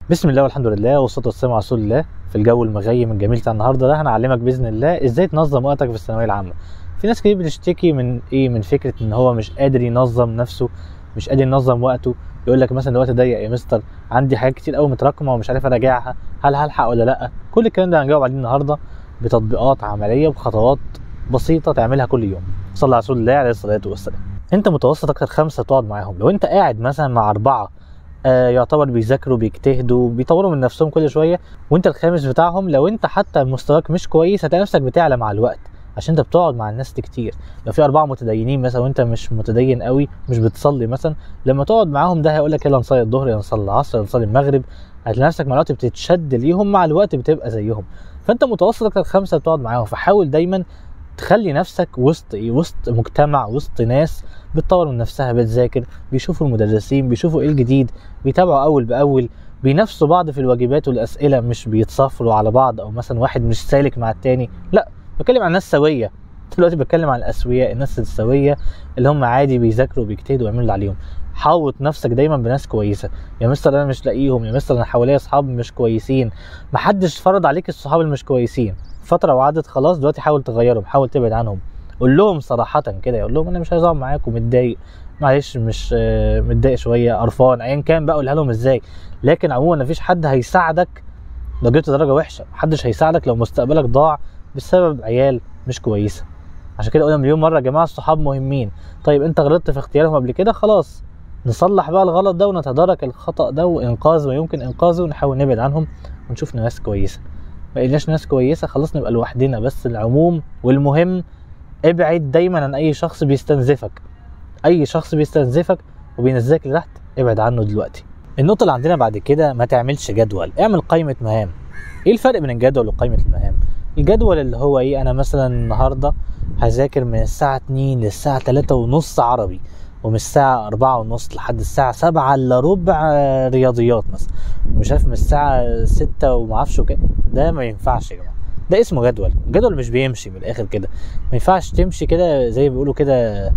بسم الله والحمد لله والصلاه والسلام على رسول الله في الجو المغيم الجميل بتاع النهارده ده هنعلمك باذن الله ازاي تنظم وقتك في الثانويه العامه في ناس كتير بتشتكي من ايه من فكره ان هو مش قادر ينظم نفسه مش قادر ينظم وقته يقول لك مثلا الوقت ضيق يا مستر عندي حاجات كتير قوي متراكمه ومش عارف اراجعها هل هلحق ولا لا كل الكلام ده هنجاوب عليه النهارده بتطبيقات عمليه وخطوات بسيطه تعملها كل يوم صلى على رسول الله عليه الصلاه والسلام انت متوسط اكتر خمسه تقعد معاهم لو انت قاعد مثلا مع اربعه آه يعتبر بيذاكروا بيجتهدوا بيطوروا من نفسهم كل شويه وانت الخامس بتاعهم لو انت حتى مستواك مش كويس هتلاقي نفسك بتعلى مع الوقت عشان انت بتقعد مع الناس دي كتير لو في اربعه متدينين مثلا وانت مش متدين قوي مش بتصلي مثلا لما تقعد معاهم ده هيقول لك يلا نصلي الظهر يلا نصلي العصر يلا نصلي المغرب هتلاقي نفسك مع الوقت بتتشد ليهم مع الوقت بتبقى زيهم فانت متوسط اكتر خمسه بتقعد معاهم فحاول دايما تخلي نفسك وسط ايه وسط مجتمع وسط ناس بتطور من نفسها بتذاكر بيشوفوا المدرسين بيشوفوا ايه الجديد بيتابعوا اول باول بينافسوا بعض في الواجبات والاسئله مش بيتصافروا على بعض او مثلا واحد مش سالك مع التاني لا بتكلم عن ناس سويه دلوقتي بتكلم عن الاسوياء الناس السويه اللي هم عادي بيذاكروا وبيجتهدوا ويعملوا اللي عليهم حاوط نفسك دايما بناس كويسه يا مستر انا مش لاقيهم يا مستر انا حواليا اصحاب مش كويسين محدش فرض عليك الصحاب اللي كويسين فتره وعدت خلاص دلوقتي حاول تغيرهم حاول تبعد عنهم قول لهم صراحه كده قول لهم انا مش عايز اقعد معاكم متضايق معلش مش متضايق شويه قرفان ايا كان بقى قولها لهم ازاي لكن عموما مفيش حد هيساعدك لو جبت درجه وحشه محدش هيساعدك لو مستقبلك ضاع بسبب عيال مش كويسه عشان كده قلنا مليون مره يا جماعه الصحاب مهمين طيب انت غلطت في اختيارهم قبل كده خلاص نصلح بقى الغلط ده ونتدارك الخطا ده وانقاذ ما يمكن انقاذه ونحاول نبعد عنهم ونشوف ناس كويسه ما لقيناش ناس كويسه خلاص نبقى لوحدنا بس العموم والمهم ابعد دايما عن اي شخص بيستنزفك اي شخص بيستنزفك وبينزلك لتحت ابعد عنه دلوقتي النقطة اللي عندنا بعد كده ما تعملش جدول اعمل قائمة مهام ايه الفرق بين الجدول وقائمة المهام الجدول اللي هو ايه انا مثلا النهاردة هذاكر من الساعة 2 للساعة 3 ونص عربي ومن الساعة أربعة ونص لحد الساعة سبعة إلا ربع رياضيات مثلا مش عارف من الساعة ستة ومعرفش كده ده ما ينفعش يا جماعة ده اسمه جدول جدول مش بيمشي من الآخر كده ما ينفعش تمشي كده زي ما بيقولوا كده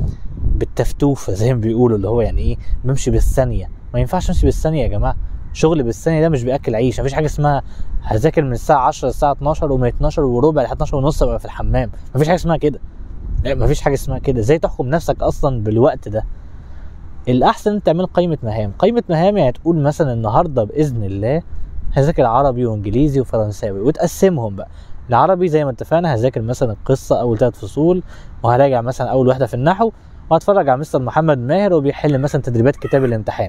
بالتفتوفة زي ما بيقولوا اللي هو يعني ايه بمشي بالثانية ما ينفعش امشي بالثانية يا جماعة شغل بالثانية ده مش بياكل عيش مفيش حاجة اسمها هذاكر من الساعة 10 للساعة 12 ومن 12 وربع لحد 12 ونص ابقى في الحمام مفيش حاجة اسمها كده لا مفيش حاجة اسمها كده ازاي تحكم نفسك اصلا بالوقت ده الاحسن انت تعمل قائمة مهام قائمة مهام يعني تقول مثلا النهاردة باذن الله هذاكر عربي وانجليزي وفرنساوي وتقسمهم بقى العربي زي ما اتفقنا هذاكر مثلا القصة اول ثلاث فصول وهراجع مثلا اول واحدة في النحو وهتفرج على مستر محمد ماهر وبيحل مثلا تدريبات كتاب الامتحان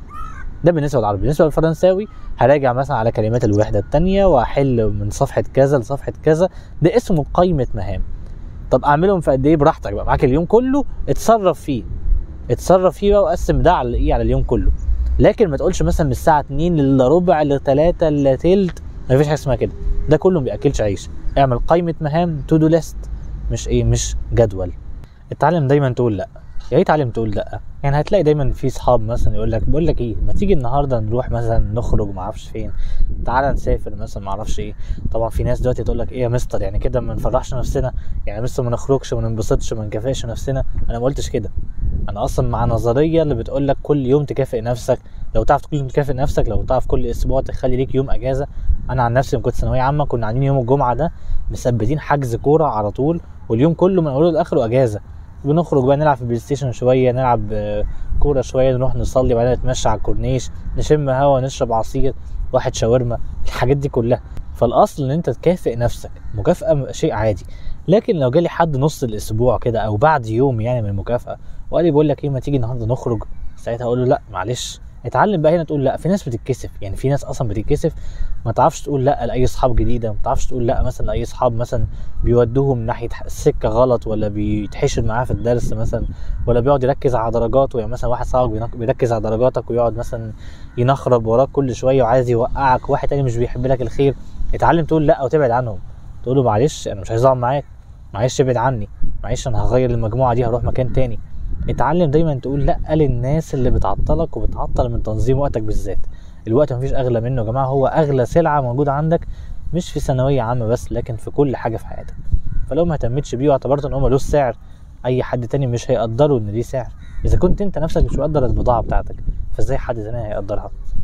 ده بالنسبه للعربي بالنسبه للفرنساوي هراجع مثلا على كلمات الوحده الثانيه واحل من صفحه كذا لصفحه كذا ده اسمه قائمه مهام طب اعملهم في قد ايه براحتك بقى معاك اليوم كله اتصرف فيه اتصرف فيه بقى وقسم ده على ايه على اليوم كله لكن ما تقولش مثلا من الساعه 2 الا ربع ل 3 الا تلت ما فيش حاجه اسمها كده ده كله ما بياكلش عيش اعمل قائمه مهام تو دو ليست مش ايه مش جدول اتعلم دايما تقول لا يا ريت اتعلم تقول لا يعني هتلاقي دايما في صحاب مثلا يقول لك بقول لك ايه ما تيجي النهارده نروح مثلا نخرج ما اعرفش فين تعالى نسافر مثلا ما اعرفش ايه طبعا في ناس دلوقتي تقول لك ايه يا مستر يعني كده ما نفرحش نفسنا يعني مستر ما نخرجش وما ننبسطش وما نكافئش نفسنا انا ما قلتش كده انا اصلا مع نظريه اللي بتقول لك كل يوم تكافئ نفسك لو تعرف كل يوم تكافئ نفسك لو تعرف كل اسبوع تخلي ليك يوم اجازه انا عن نفسي لما كنت ثانويه عامه كنا عاملين يوم الجمعه ده مثبتين حجز كوره على طول واليوم كله من اوله لاخره اجازه بنخرج بقى نلعب في البلاي ستيشن شويه نلعب كوره شويه نروح نصلي بعدين نتمشى على الكورنيش نشم هوا نشرب عصير واحد شاورما الحاجات دي كلها فالاصل ان انت تكافئ نفسك مكافاه شيء عادي لكن لو جالي حد نص الاسبوع كده او بعد يوم يعني من المكافاه وقال لي بقول لك ايه ما تيجي النهارده نخرج ساعتها اقول له لا معلش اتعلم بقى هنا تقول لا في ناس بتتكسف يعني في ناس اصلا بتتكسف ما تعرفش تقول لا لاي اصحاب جديده ما تعرفش تقول لا مثلا لاي اصحاب مثلا بيودوهم ناحيه السكه غلط ولا بيتحشر معاه في الدرس مثلا ولا بيقعد يركز على درجاته يعني مثلا واحد صاحبك بيركز على درجاتك ويقعد مثلا ينخرب وراك كل شويه وعايز يوقعك واحد تاني مش بيحب لك الخير اتعلم تقول لا وتبعد عنهم تقول له معلش انا مش عايز اقعد معاك معلش ابعد عني معلش انا هغير المجموعه دي هروح مكان تاني اتعلم دايما تقول لا للناس اللي بتعطلك وبتعطل من تنظيم وقتك بالذات الوقت مفيش اغلى منه يا جماعه هو اغلى سلعه موجوده عندك مش في ثانويه عامه بس لكن في كل حاجه في حياتك فلو ما اهتمتش بيه واعتبرت ان هو ملوش سعر اي حد تاني مش هيقدره ان ليه سعر اذا كنت انت نفسك مش مقدر البضاعه بتاعتك فازاي حد تاني هيقدرها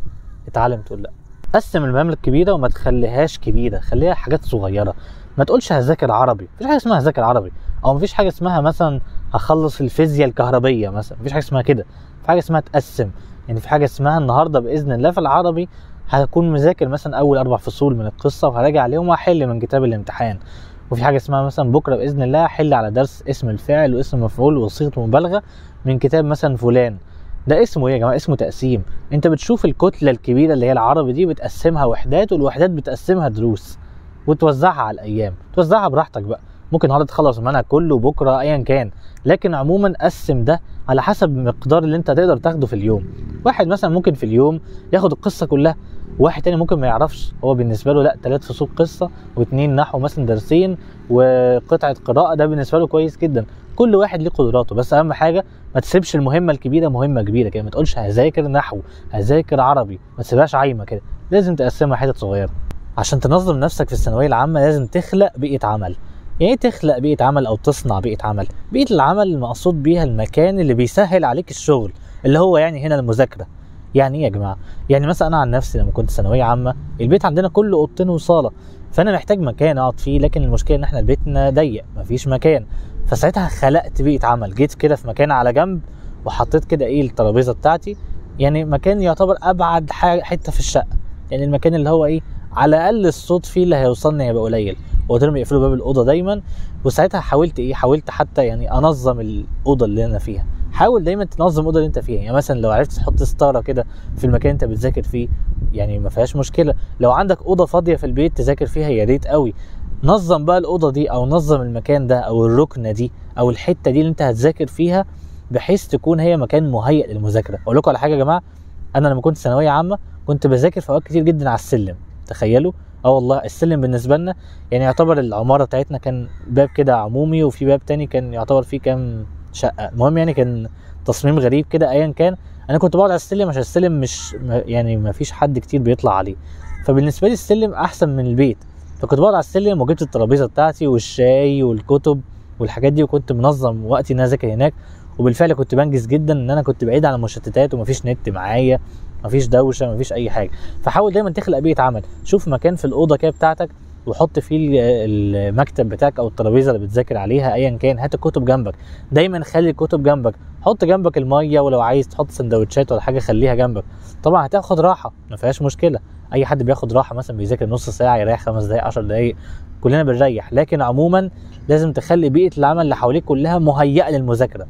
اتعلم تقول لا قسم المهام الكبيره وما تخليهاش كبيره خليها حاجات صغيره ما تقولش هذاكر عربي مفيش حاجه اسمها هذاكر عربي او مفيش حاجه اسمها مثلا هخلص الفيزياء الكهربيه مثلا مفيش حاجه اسمها كده في حاجه اسمها تقسم يعني في حاجه اسمها النهارده باذن الله في العربي هكون مذاكر مثلا اول اربع فصول من القصه وهراجع عليهم وهحل من كتاب الامتحان وفي حاجه اسمها مثلا بكره باذن الله هحل على درس اسم الفاعل واسم المفعول وصيغه مبالغه من كتاب مثلا فلان ده اسمه ايه يا جماعه اسمه تقسيم انت بتشوف الكتله الكبيره اللي هي العربي دي بتقسمها وحدات والوحدات بتقسمها دروس وتوزعها على الايام توزعها براحتك بقى ممكن النهارده تخلص المنهج كله بكره ايا كان لكن عموما قسم ده على حسب المقدار اللي انت تقدر تاخده في اليوم واحد مثلا ممكن في اليوم ياخد القصه كلها واحد تاني ممكن ما يعرفش هو بالنسبه له لا ثلاث فصول قصه واثنين نحو مثلا درسين وقطعه قراءه ده بالنسبه له كويس جدا كل واحد ليه قدراته بس اهم حاجه ما تسيبش المهمه الكبيره مهمه كبيره كده ما تقولش هذاكر نحو هذاكر عربي ما تسيبهاش عايمه كده لازم تقسمها حتت صغيره عشان تنظم نفسك في الثانويه العامه لازم تخلق بيئه عمل يعني ايه تخلق بيئه عمل او تصنع بيئه عمل بيئه العمل المقصود بيها المكان اللي بيسهل عليك الشغل اللي هو يعني هنا المذاكره يعني ايه يا جماعه يعني مثلا انا عن نفسي لما كنت ثانويه عامه البيت عندنا كله اوضتين وصاله فانا محتاج مكان اقعد فيه لكن المشكله ان احنا بيتنا ضيق مفيش مكان فساعتها خلقت بيئه عمل جيت كده في مكان على جنب وحطيت كده ايه الترابيزه بتاعتي يعني مكان يعتبر ابعد حته في الشقه يعني المكان اللي هو ايه على الاقل الصوت فيه اللي هيوصلني هيبقى قليل وقلت لهم يقفلوا باب الاوضه دايما وساعتها حاولت ايه حاولت حتى يعني انظم الاوضه اللي انا فيها حاول دايما تنظم الاوضه اللي انت فيها يعني مثلا لو عرفت تحط ستاره كده في المكان انت بتذاكر فيه يعني ما فيهاش مشكله لو عندك اوضه فاضيه في البيت تذاكر فيها يا ريت قوي نظم بقى الاوضه دي او نظم المكان ده او الركنه دي او الحته دي اللي انت هتذاكر فيها بحيث تكون هي مكان مهيئ للمذاكره اقول لكم على حاجه يا جماعه انا لما كنت ثانويه عامه كنت بذاكر في اوقات كتير جدا على السلم تخيلوا اه والله السلم بالنسبه لنا يعني يعتبر العماره بتاعتنا كان باب كده عمومي وفي باب تاني كان يعتبر فيه كام شقه المهم يعني كان تصميم غريب كده ايا كان انا كنت بقعد على السلم عشان السلم مش يعني ما فيش حد كتير بيطلع عليه فبالنسبه لي السلم احسن من البيت فكنت بقعد على السلم وجبت الترابيزه بتاعتي والشاي والكتب والحاجات دي وكنت منظم وقتي ان انا اذاكر هناك وبالفعل كنت بنجز جدا ان انا كنت بعيد عن المشتتات ومفيش نت معايا مفيش دوشه مفيش اي حاجه فحاول دايما تخلق بيئه عمل شوف مكان في الاوضه كده بتاعتك وحط فيه المكتب بتاعك او الترابيزه اللي بتذاكر عليها ايا كان هات الكتب جنبك دايما خلي الكتب جنبك حط جنبك الميه ولو عايز تحط سندوتشات ولا حاجه خليها جنبك طبعا هتاخد راحه ما فيهاش مشكله اي حد بياخد راحه مثلا بيذاكر نص ساعه يريح خمس دقائق 10 دقائق كلنا بنريح لكن عموما لازم تخلي بيئه العمل اللي حواليك كلها مهيئه للمذاكره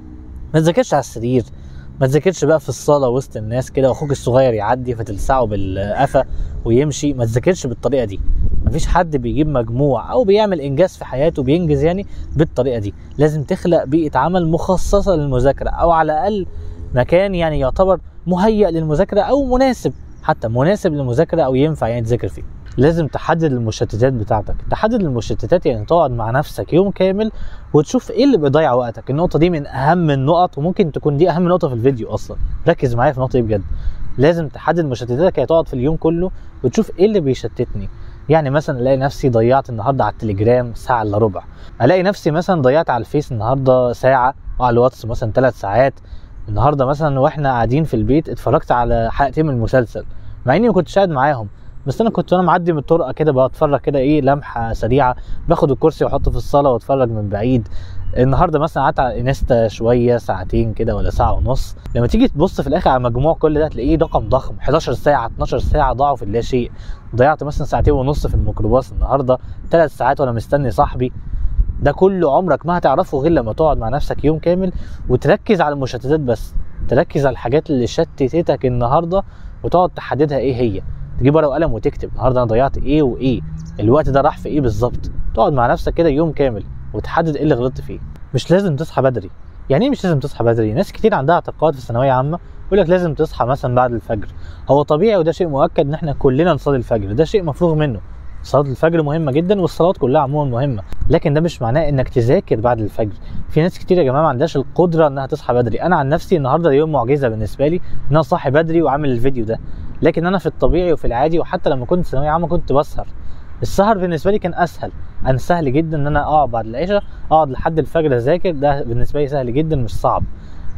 ما تذاكرش على السرير ما تذاكرش بقى في الصاله وسط الناس كده واخوك الصغير يعدي فتلسعه بالقفا ويمشي ما تذاكرش بالطريقه دي مفيش حد بيجيب مجموع او بيعمل انجاز في حياته بينجز يعني بالطريقه دي لازم تخلق بيئه عمل مخصصه للمذاكره او على الاقل مكان يعني يعتبر مهيئ للمذاكره او مناسب حتى مناسب للمذاكره او ينفع يعني تذاكر فيه لازم تحدد المشتتات بتاعتك تحدد المشتتات يعني تقعد مع نفسك يوم كامل وتشوف ايه اللي بيضيع وقتك النقطه دي من اهم النقط وممكن تكون دي اهم نقطه في الفيديو اصلا ركز معايا في النقطه دي بجد لازم تحدد مشتتاتك يعني تقعد في اليوم كله وتشوف ايه اللي بيشتتني يعني مثلا الاقي نفسي ضيعت النهارده على التليجرام ساعه الا ربع الاقي نفسي مثلا ضيعت على الفيس النهارده ساعه وعلى الواتس مثلا ثلاث ساعات النهارده مثلا واحنا قاعدين في البيت اتفرجت على حلقتين من المسلسل مع اني ما كنتش قاعد معاهم بس انا كنت وانا معدي من الطرقه كده بتفرج كده ايه لمحه سريعه باخد الكرسي واحطه في الصاله واتفرج من بعيد النهارده مثلا قعدت على انستا شويه ساعتين كده ولا ساعه ونص لما تيجي تبص في الاخر على مجموع كل ده تلاقيه رقم ضخم 11 ساعه 12 ساعه ضاعوا في اللاشيء ضيعت مثلا ساعتين ونص في الميكروباص النهارده ثلاث ساعات وانا مستني صاحبي ده كله عمرك ما هتعرفه غير لما تقعد مع نفسك يوم كامل وتركز على المشتتات بس تركز على الحاجات اللي شتتتك النهارده وتقعد تحددها ايه هي تجيب ورقه وقلم وتكتب النهارده انا ضيعت ايه وايه الوقت ده راح في ايه بالظبط تقعد مع نفسك كده يوم كامل وتحدد ايه اللي غلطت فيه مش لازم تصحى بدري يعني ايه مش لازم تصحى بدري ناس كتير عندها اعتقاد في الثانويه عامه يقول لك لازم تصحى مثلا بعد الفجر هو طبيعي وده شيء مؤكد ان احنا كلنا نصلي الفجر ده شيء مفروغ منه صلاة الفجر مهمة جدا والصلوات كلها عموما مهمة لكن ده مش معناه انك تذاكر بعد الفجر في ناس كتير يا جماعة ما عندهاش القدرة انها تصحى بدري انا عن نفسي النهاردة يوم معجزة بالنسبة لي ان انا صاحي بدري وعامل الفيديو ده لكن انا في الطبيعي وفي العادي وحتى لما كنت ثانوية عامة كنت بسهر السهر بالنسبة لي كان اسهل انا سهل جدا ان انا اقعد بعد العشاء اقعد لحد الفجر اذاكر ده بالنسبة لي سهل جدا مش صعب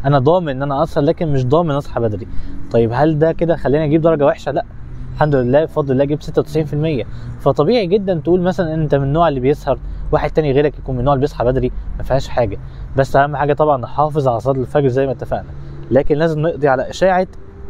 انا ضامن ان انا اسهر لكن مش ضامن اصحى بدري طيب هل ده كده خليني اجيب درجه وحشه لا الحمد لله بفضل الله جبت 96% فطبيعي جدا تقول مثلا ان انت من النوع اللي بيسهر واحد تاني غيرك يكون من النوع اللي بيصحى بدري ما فيهاش حاجه بس اهم حاجه طبعا نحافظ على صلاه الفجر زي ما اتفقنا لكن لازم نقضي على اشاعه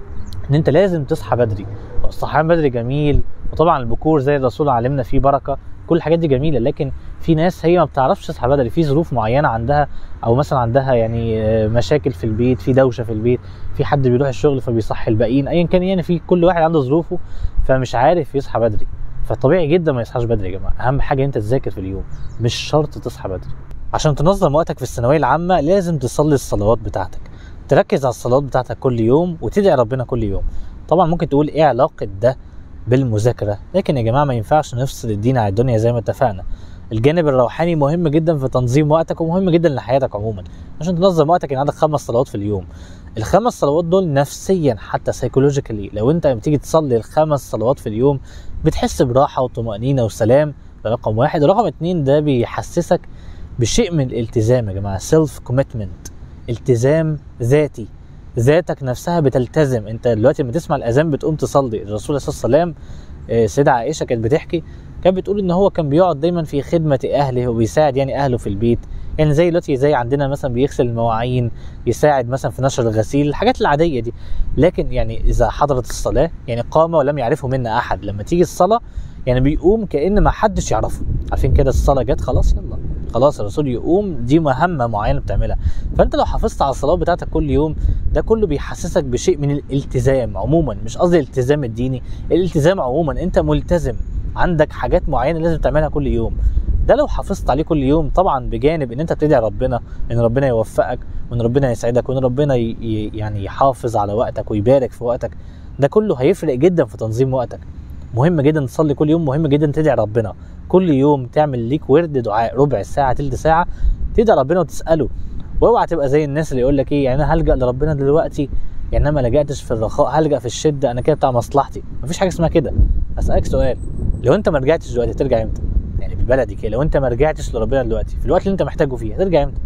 ان انت لازم تصحى بدري الصحيان بدري جميل وطبعا البكور زي الرسول علمنا فيه بركه كل الحاجات دي جميله لكن في ناس هي ما بتعرفش تصحى بدري في ظروف معينه عندها او مثلا عندها يعني مشاكل في البيت في دوشه في البيت في حد بيروح الشغل فبيصحي الباقيين ايا كان يعني في كل واحد عنده ظروفه فمش عارف يصحى بدري فطبيعي جدا ما يصحاش بدري يا جماعه اهم حاجه انت تذاكر في اليوم مش شرط تصحى بدري عشان تنظم وقتك في الثانويه العامه لازم تصلي الصلوات بتاعتك تركز على الصلوات بتاعتك كل يوم وتدعي ربنا كل يوم طبعا ممكن تقول ايه علاقه ده بالمذاكره لكن يا جماعه ما ينفعش نفصل الدين عن الدنيا زي ما اتفقنا الجانب الروحاني مهم جدا في تنظيم وقتك ومهم جدا لحياتك عموما عشان تنظم وقتك ان عندك خمس صلوات في اليوم الخمس صلوات دول نفسيا حتى سيكولوجيكالي لو انت لما تيجي تصلي الخمس صلوات في اليوم بتحس براحه وطمانينه وسلام ده رقم واحد رقم اتنين ده بيحسسك بشيء من الالتزام يا جماعه سيلف كوميتمنت التزام ذاتي ذاتك نفسها بتلتزم انت دلوقتي لما تسمع الاذان بتقوم تصلي الرسول صلى الله عليه وسلم سيدة عائشه كانت بتحكي كانت بتقول ان هو كان بيقعد دايما في خدمه اهله وبيساعد يعني اهله في البيت يعني زي دلوقتي زي عندنا مثلا بيغسل المواعين يساعد مثلا في نشر الغسيل الحاجات العاديه دي لكن يعني اذا حضرت الصلاه يعني قام ولم يعرفه منا احد لما تيجي الصلاه يعني بيقوم كان ما حدش يعرفه عارفين كده الصلاه جت خلاص يلا خلاص الرسول يقوم دي مهمه معينه بتعملها فانت لو حافظت على الصلاه بتاعتك كل يوم ده كله بيحسسك بشيء من الالتزام عموما مش قصدي الالتزام الديني الالتزام عموما انت ملتزم عندك حاجات معينه لازم تعملها كل يوم ده لو حافظت عليه كل يوم طبعا بجانب ان انت بتدعي ربنا ان ربنا يوفقك وان ربنا يسعدك وان ربنا ي... يعني يحافظ على وقتك ويبارك في وقتك ده كله هيفرق جدا في تنظيم وقتك مهم جدا تصلي كل يوم مهم جدا تدعي ربنا كل يوم تعمل ليك ورد دعاء ربع ساعه تلت ساعه تدعي ربنا وتساله واوعى تبقى زي الناس اللي يقول لك ايه يعني انا هلجا لربنا دلوقتي يعني انا ما لجأتش في الرخاء هلجأ في الشده انا كده بتاع مصلحتي مفيش حاجه اسمها كده اسالك سؤال لو انت ما رجعتش دلوقتي ترجع امتى يعني بالبلدي كده لو انت ما رجعتش لربنا دلوقتي في الوقت اللي انت محتاجه فيه هترجع امتى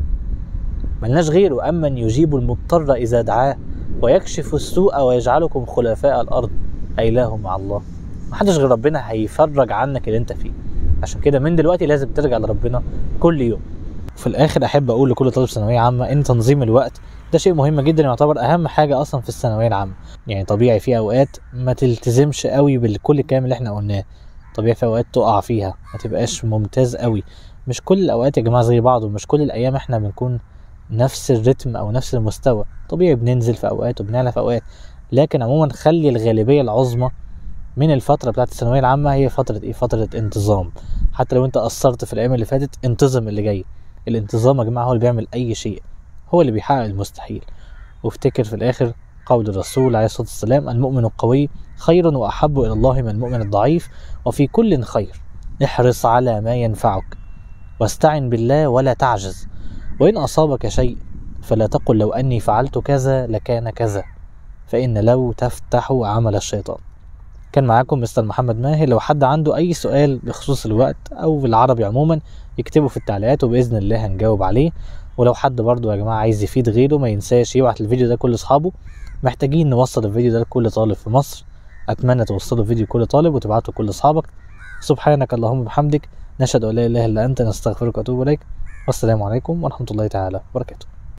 ملناش غيره امن يجيب المضطر اذا دعاه ويكشف السوء ويجعلكم خلفاء الارض اله مع الله محدش غير ربنا هيفرج عنك اللي انت فيه عشان كده من دلوقتي لازم ترجع لربنا كل يوم في الاخر احب اقول لكل طالب ثانويه عامه ان تنظيم الوقت ده شيء مهم جدا يعتبر اهم حاجه اصلا في الثانويه العامه يعني طبيعي في اوقات ما تلتزمش قوي بكل الكلام اللي احنا قلناه طبيعي في اوقات تقع فيها ما تبقاش ممتاز قوي مش كل الاوقات يا جماعه زي بعض ومش كل الايام احنا بنكون نفس الريتم او نفس المستوى طبيعي بننزل في اوقات وبنعلى في اوقات لكن عموما خلي الغالبيه العظمى من الفتره بتاعت الثانويه العامه هي فتره ايه فتره انتظام حتى لو انت قصرت في الايام اللي فاتت انتظم اللي جاي الانتظام يا جماعه هو اللي بيعمل اي شيء هو اللي بيحقق المستحيل وافتكر في الاخر قول الرسول عليه الصلاه والسلام المؤمن القوي خير واحب الى الله من المؤمن الضعيف وفي كل خير احرص على ما ينفعك واستعن بالله ولا تعجز وان اصابك شيء فلا تقل لو اني فعلت كذا لكان كذا فان لو تفتح عمل الشيطان كان معاكم مستر محمد ماهر لو حد عنده اي سؤال بخصوص الوقت او بالعربي عموما يكتبه في التعليقات وباذن الله هنجاوب عليه ولو حد برضو يا جماعه عايز يفيد غيره ما ينساش يبعت الفيديو ده لكل اصحابه محتاجين نوصل الفيديو ده لكل طالب في مصر اتمنى توصلوا الفيديو لكل طالب وتبعته لكل اصحابك سبحانك اللهم وبحمدك نشهد ان لا اله الا انت نستغفرك واتوب اليك والسلام عليكم ورحمه الله تعالى وبركاته